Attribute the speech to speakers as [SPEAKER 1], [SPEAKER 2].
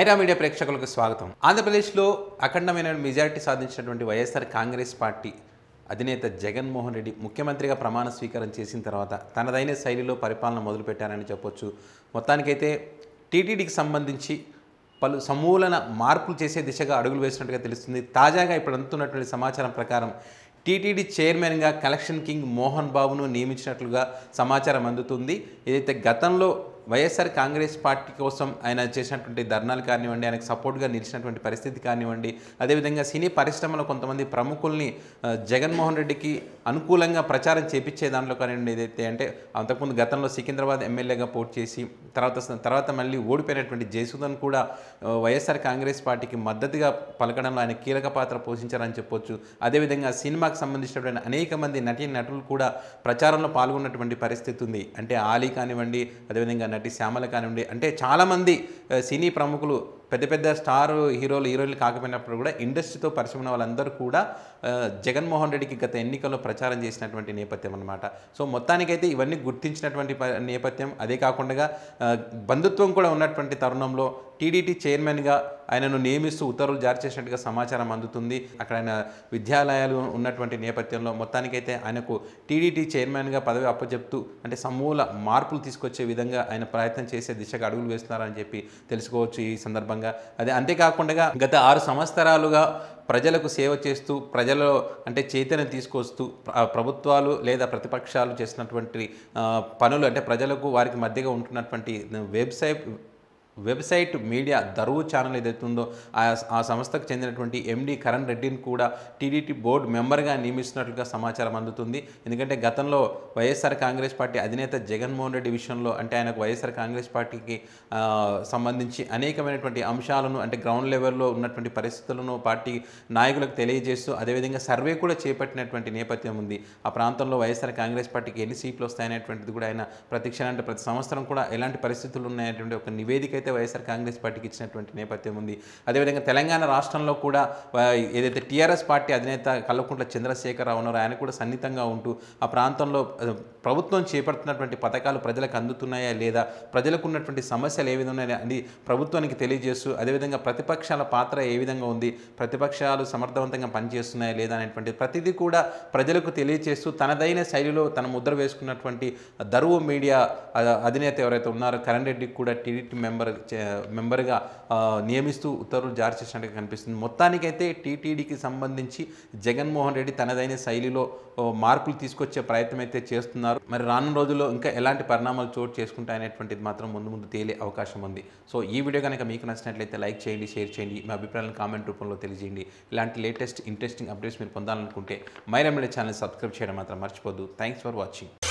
[SPEAKER 1] Myra media ప్రేక్షకులకు స్వాగతం ఆంధ్రప్రదేశ్లో అఖండమైన మెజారిటీ సాధించినటువంటి వైఎస్ఆర్ కాంగ్రెస్ పార్టీ అధినేత జగన్మోహన్ రెడ్డి ముఖ్యమంత్రిగా ప్రమాణ స్వీకారం చేసిన తర్వాత తనదైన శైలిలో పరిపాలన మొదలుపెట్టారని చెప్పొచ్చు మొత్తానికైతే టీటీడీకి సంబంధించి పలు సమూలన మార్పులు చేసే దిశగా అడుగులు వేసినట్టుగా తెలుస్తుంది తాజాగా ఇప్పుడు అందుతున్నటువంటి సమాచారం ప్రకారం టీటీడీ చైర్మన్గా కలెక్షన్ కింగ్ మోహన్ బాబును నియమించినట్లుగా సమాచారం అందుతుంది ఏదైతే గతంలో వైఎస్ఆర్ కాంగ్రెస్ పార్టీ కోసం ఆయన చేసినటువంటి ధర్నాలు కానివ్వండి ఆయనకు సపోర్ట్గా నిలిచినటువంటి పరిస్థితి కానివ్వండి అదేవిధంగా సినీ పరిశ్రమలో కొంతమంది ప్రముఖుల్ని ఆ, జగన్మోహన్ రెడ్డికి అనుకూలంగా ప్రచారం చేపించే దాంట్లో కానివ్వండి ఏదైతే అంటే అంతకుముందు గతంలో సికింద్రాబాద్ ఎమ్మెల్యేగా పోటీ చేసి తర్వాత తర్వాత మళ్ళీ ఓడిపోయినటువంటి జయసుధన్ కూడా ఆ, వైఎస్ఆర్ కాంగ్రెస్ పార్టీకి మద్దతుగా పలకడంలో ఆయన కీలక పాత్ర పోషించారని చెప్పొచ్చు అదేవిధంగా సినిమాకి సంబంధించినటువంటి అనేక మంది నటీ నటులు కూడా ప్రచారంలో పాల్గొన్నటువంటి పరిస్థితి ఉంది అంటే ఆలీ కానివ్వండి అదేవిధంగా నటి శ్యామల కానివ్వండి అంటే చాలామంది ఆ, సినీ ప్రముఖులు పెద్ద పెద్ద స్టార్ హీరోలు హీరోయిన్లు కాకపోయినప్పుడు కూడా ఇండస్ట్రీతో పరిచయం ఉన్న వాళ్ళందరూ కూడా ఆ, జగన్మోహన్ రెడ్డికి గత ఎన్నికల్లో ప్రచారం చేసినటువంటి నేపథ్యం అనమాట సో మొత్తానికైతే ఇవన్నీ గుర్తించినటువంటి ప- నేపథ్యం అదే కాకుండా ఆ, బంధుత్వం కూడా ఉన్నటువంటి తరుణంలో టీడీటీ చైర్మన్గా ఆయనను నియమిస్తూ ఉత్తర్వులు జారీ చేసినట్టుగా సమాచారం అందుతుంది అక్కడ ఆయన విద్యాలయాలు ఉన్నటువంటి నేపథ్యంలో మొత్తానికైతే ఆయనకు టీడీటీ చైర్మన్గా పదవి అప్పచెప్తూ అంటే సమూల మార్పులు తీసుకొచ్చే విధంగా ఆయన ప్రయత్నం చేసే దిశగా అడుగులు వేస్తున్నారని చెప్పి తెలుసుకోవచ్చు ఈ సందర్భంగా అదే అంతేకాకుండా గత ఆరు సంవత్సరాలుగా ప్రజలకు సేవ చేస్తూ ప్రజలలో అంటే చైతన్యం తీసుకొస్తూ ప్ర- ప్రభుత్వాలు లేదా ప్రతిపక్షాలు చేసినటువంటి ఆ, పనులు అంటే ప్రజలకు వారికి మధ్యగా ఉంటున్నటువంటి website website media Daruvu channel ఏదైతే ఉందో ఆ ఆ సంస్థకు చెందినటువంటి ఎండి కరణ్ రెడ్డిని కూడా టీడీటీ బోర్డు మెంబర్గా నియమిస్తున్నట్లుగా సమాచారం అందుతుంది ఎందుకంటే గతంలో వైఎస్ఆర్ కాంగ్రెస్ పార్టీ అధినేత జగన్మోహన్ రెడ్డి విషయంలో అంటే ఆయనకు వైఎస్ఆర్ కాంగ్రెస్ పార్టీకి ఆ, సంబంధించి అనేకమైనటువంటి అంశాలను అంటే గ్రౌండ్ లెవెల్లో ఉన్నటువంటి పరిస్థితులను పార్టీ నాయకులకు తెలియజేస్తూ అదేవిధంగా సర్వే కూడా చేపట్టినటువంటి నేపథ్యం ఉంది ఆ ప్రాంతంలో వైఎస్ఆర్ కాంగ్రెస్ పార్టీకి ఎన్ని సీట్లు వస్తాయనేటువంటిది కూడా ఆయన ప్రతి క్షణం అంటే ప్రతి సంవత్సరం కూడా ఎలాంటి పరిస్థితులు ఉన్నాయనేటువంటి ఒక నివేదిక అయితే వైఎస్ఆర్ కాంగ్రెస్ పార్టీకి ఇచ్చినటువంటి నేపథ్యం ఉంది అదేవిధంగా తెలంగాణ రాష్ట్రంలో కూడా ఆ, ఏదైతే టీఆర్ఎస్ పార్టీ అధినేత కల్వకుంట్ల చంద్రశేఖరరావు ఉన్నారో ఆయన కూడా సన్నిహితంగా ఉంటూ ఆ ప్రాంతంలో ఆ, ప్రభుత్వం చేపడుతున్నటువంటి పథకాలు ప్రజలకు అందుతున్నాయా లేదా ప్రజలకు ఉన్నటువంటి సమస్యలు ఏ విధంగా ఉన్నాయని అది ప్రభుత్వానికి తెలియజేస్తూ అదేవిధంగా ప్రతిపక్షాల పాత్ర ఏ విధంగా ఉంది ప్రతిపక్షాలు సమర్థవంతంగా పనిచేస్తున్నాయా లేదా అనేటువంటి ప్రతిదీ కూడా ప్రజలకు తెలియజేస్తూ తనదైన శైలిలో తన ముద్ర వేసుకున్నటువంటి దరువు మీడియా ఆ, అధినేత ఎవరైతే ఉన్నారో కరణ్ రెడ్డికి కూడా టీడీటీ మెంబర్ చే- మెంబర్గా ఆ, నియమిస్తూ ఉత్తర్వులు జారీ చేసినట్టుగా కనిపిస్తుంది మొత్తానికైతే టీటీడీకి సంబంధించి జగన్మోహన్ రెడ్డి తనదైన శైలిలో ఓ, మార్పులు తీసుకొచ్చే ప్రయత్నం అయితే చేస్తున్నారు మరి రానున్న రోజుల్లో ఇంకా ఎలాంటి పరిణామాలు చోటు చేసుకుంటాయనేటువంటిది మాత్రం ముందు ముందు తేలే అవకాశం ఉంది సో ఈ వీడియో కనుక మీకు నచ్చినట్లయితే లైక్ చేయండి షేర్ చేయండి మీ అభిప్రాయాలను కామెంట్ రూపంలో తెలియజేయండి ఇలాంటి లేటెస్ట్ ఇంట్రెస్టింగ్ అప్డేట్స్ మీరు పొందాలనుకుంటే మైరా మీడియా ఛానల్ సబ్స్క్రైబ్ చేయడం మాత్రం మర్చిపోద్దు థ్యాంక్స్ ఫర్ వాచింగ్